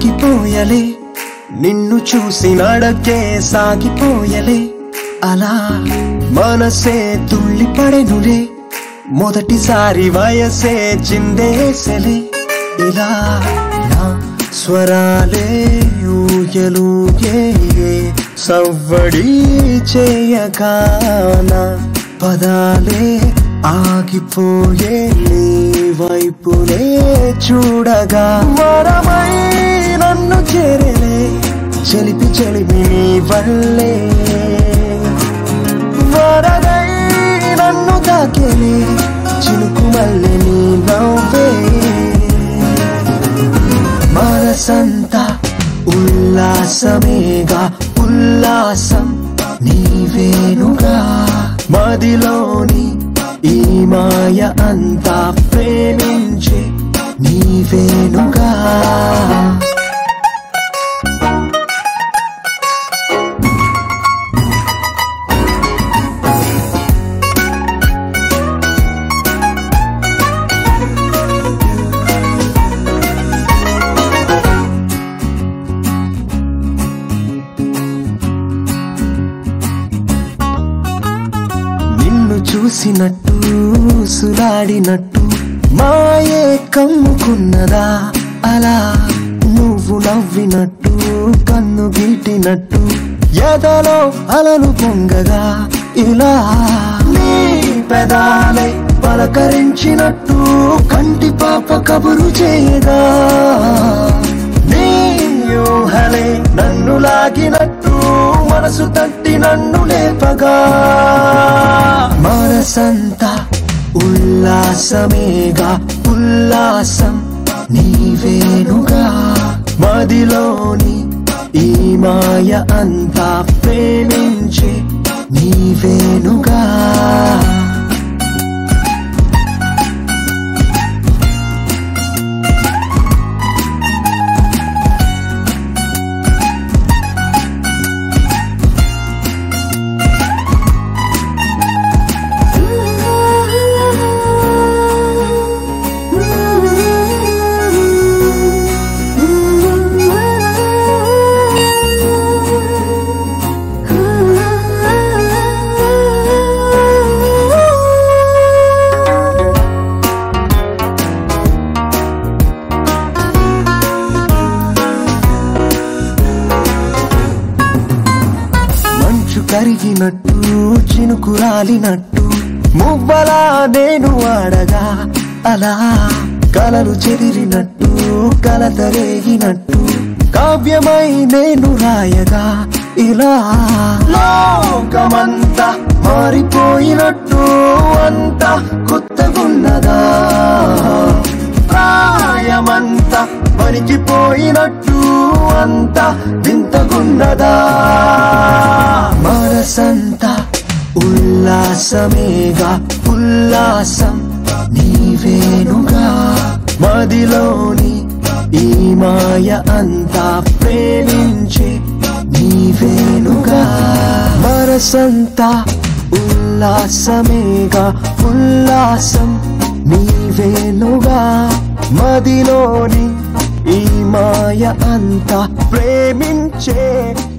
ఆగిపోయలే నిన్ను చూసి నడకే సాగిపోయలే అలా మనసే తుళ్ళి పడెనులే మొదటిసారి వయసే చిందేసెలే ఇలా నా స్వరాలే ఊయలుగే సవ్వడి చేయగానా పదాలే ఆగిపోయే నీ వైపునే చూడగా వరమై నన్ను చేరలే చెలిపి చెలిమి నీ వల్లే వరదై నన్ను తాకేలే చినుకు మల్లె నీ నవ్వే మనసంతా ఉల్లాసమేగా ఉల్లాసం నీవేనుగా మదిలోని ఈ మాయ అంతా ప్రేమించే నీవేనుగా నిన్ను చూసినట్టు సులాడినట్టు మాయే కమ్ముకున్నదా అలా నువ్వు నవ్వినట్టు కన్ను గీటినట్టు ఎదలో అలలు పొంగగా ఇలా నీ పెదాలే పలకరించినట్టు కంటి పాప కబురు చేయగా నీ ఊహలే నన్ను లాగినట్టు మనసు తట్టి నన్ను లేపగా మనసంతా ఉల్లాసమేగా ఉల్లాసం నీవేనుగా మదిలోని ఈ మాయ అంతా ప్రేమించే నీవేనుగా మంచు కరిగినట్టు చినుకు రాలినట్టు మువ్వలా నేను ఆడగా అలా కలలు చెదిరినట్టు కలత రేగినట్టు కావ్యమై నేను రాయగా ఇలా లోకమంతా మారిపోయినట్టు అంతా కొత్తగున్నదా ప్రాయమంతా వణికిపోయినట్టు అంతా వింతగున్నదా మనసంతా ఉల్లాసమేగా ఉల్లాసం నీవేనుగా మదిలోని ఈ మాయ అంతా ప్రేమించే నీవేనుగా మనసంతా ఉల్లాసమేగా ఉల్లాసం నీవేనుగా మదిలోని ఈ మాయ అంతా ప్రేమించే